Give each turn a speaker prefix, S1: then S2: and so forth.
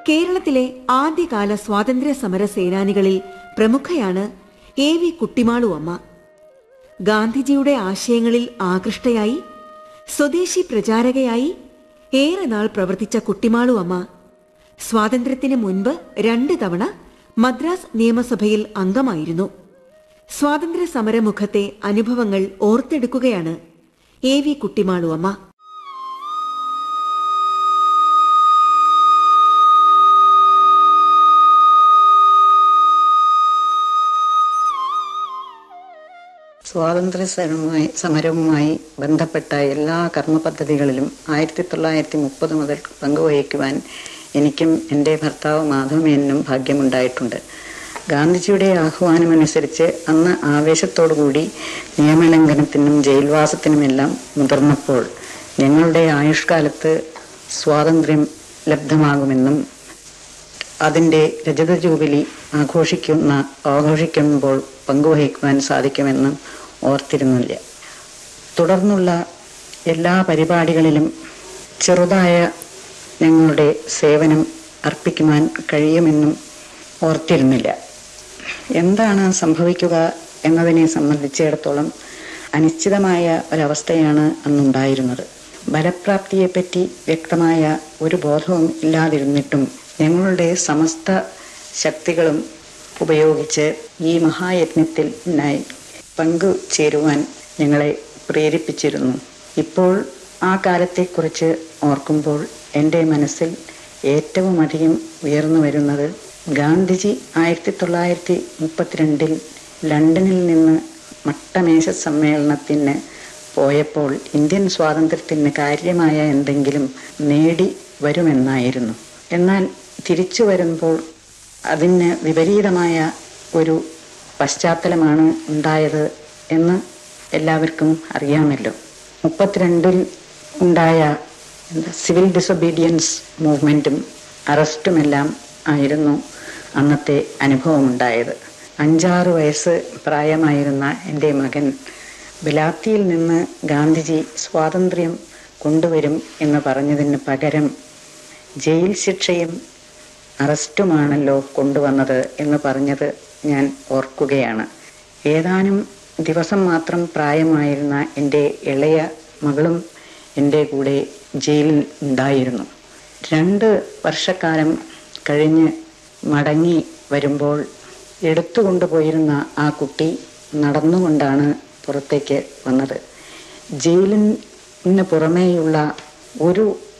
S1: കേരളത്തിലെ ആദ്യകാല സ്വാതന്ത്ര്യ സമര സേനാനികളിൽ പ്രമുഖയാണ് എ വി കുട്ടിമാളു അമ്മ ഗാന്ധിജിയുടെ ആശയങ്ങളിൽ ആകൃഷ്ടയായി സ്വദേശി പ്രചാരകയായി ഏറെ നാൾ പ്രവർത്തിച്ച കുട്ടിമാളു അമ്മ സ്വാതന്ത്ര്യത്തിന് മുൻപ് രണ്ട് തവണ മദ്രാസ് നിയമസഭയിൽ അംഗമായിരുന്നു സ്വാതന്ത്ര്യ സമരമുഖത്തെ അനുഭവങ്ങൾ ഓർത്തെടുക്കുകയാണ് എ വി കുട്ടിമാളു അമ്മ
S2: സ്വാതന്ത്ര്യ സമരവുമായി സമരവുമായി ബന്ധപ്പെട്ട എല്ലാ കർമ്മ പദ്ധതികളിലും ആയിരത്തി തൊള്ളായിരത്തി മുപ്പത് മുതൽ പങ്കുവഹിക്കുവാൻ എനിക്കും എൻ്റെ ഭർത്താവ് മാധവമേനും ഭാഗ്യമുണ്ടായിട്ടുണ്ട് ഗാന്ധിജിയുടെ ആഹ്വാനമനുസരിച്ച് അന്ന് ആവേശത്തോടുകൂടി നിയമലംഘനത്തിനും ജയിൽവാസത്തിനുമെല്ലാം മുതിർന്നപ്പോൾ ഞങ്ങളുടെ ആയുഷ്കാലത്ത് സ്വാതന്ത്ര്യം ലബ്ധമാകുമെന്നും അതിൻ്റെ രജത ജൂബിലി ആഘോഷിക്കുന്ന ആഘോഷിക്കുമ്പോൾ പങ്കുവഹിക്കുവാൻ സാധിക്കുമെന്നും ഓർത്തിരുന്നില്ല തുടർന്നുള്ള എല്ലാ പരിപാടികളിലും ചെറുതായ ഞങ്ങളുടെ സേവനം അർപ്പിക്കുവാൻ കഴിയുമെന്നും ഓർത്തിരുന്നില്ല എന്താണ് സംഭവിക്കുക എന്നതിനെ സംബന്ധിച്ചിടത്തോളം അനിശ്ചിതമായ ഒരവസ്ഥയാണ് അന്നുണ്ടായിരുന്നത് ബലപ്രാപ്തിയെപ്പറ്റി വ്യക്തമായ ഒരു ബോധവും ഇല്ലാതിരുന്നിട്ടും ഞങ്ങളുടെ സമസ്ത ശക്തികളും ഉപയോഗിച്ച് ഈ മഹായജ്ഞത്തിൽ നായി പങ്കുചേരുവാൻ ഞങ്ങളെ പ്രേരിപ്പിച്ചിരുന്നു ഇപ്പോൾ ആ കാലത്തെക്കുറിച്ച് ഓർക്കുമ്പോൾ എൻ്റെ മനസ്സിൽ ഏറ്റവും അധികം ഉയർന്നു വരുന്നത് ഗാന്ധിജി ആയിരത്തി തൊള്ളായിരത്തി മുപ്പത്തിരണ്ടിൽ ലണ്ടനിൽ നിന്ന് മട്ടമേശ സമ്മേളനത്തിന് പോയപ്പോൾ ഇന്ത്യൻ സ്വാതന്ത്ര്യത്തിന് കാര്യമായ എന്തെങ്കിലും നേടി വരുമെന്നായിരുന്നു എന്നാൽ തിരിച്ചു വരുമ്പോൾ അതിന് വിപരീതമായ ഒരു പശ്ചാത്തലമാണ് ഉണ്ടായത് എന്ന് എല്ലാവർക്കും അറിയാമല്ലോ മുപ്പത്തിരണ്ടിൽ ഉണ്ടായ എന്താ സിവിൽ ഡിസൊബീഡിയൻസ് മൂവ്മെൻറ്റും അറസ്റ്റുമെല്ലാം ആയിരുന്നു അന്നത്തെ അനുഭവമുണ്ടായത് അഞ്ചാറ് വയസ്സ് പ്രായമായിരുന്ന എൻ്റെ മകൻ ബലാത്തിയിൽ നിന്ന് ഗാന്ധിജി സ്വാതന്ത്ര്യം കൊണ്ടുവരും എന്ന് പറഞ്ഞതിന് പകരം ജയിൽ ശിക്ഷയും അറസ്റ്റുമാണല്ലോ കൊണ്ടുവന്നത് എന്ന് പറഞ്ഞത് ഞാൻ ഓർക്കുകയാണ് ഏതാനും ദിവസം മാത്രം പ്രായമായിരുന്ന എൻ്റെ ഇളയ മകളും എൻ്റെ കൂടെ ജയിലിൽ ഉണ്ടായിരുന്നു രണ്ട് വർഷക്കാലം കഴിഞ്ഞ് മടങ്ങി വരുമ്പോൾ എടുത്തുകൊണ്ടുപോയിരുന്ന ആ കുട്ടി നടന്നുകൊണ്ടാണ് പുറത്തേക്ക് വന്നത് ജയിലിന് പുറമേയുള്ള ഒരു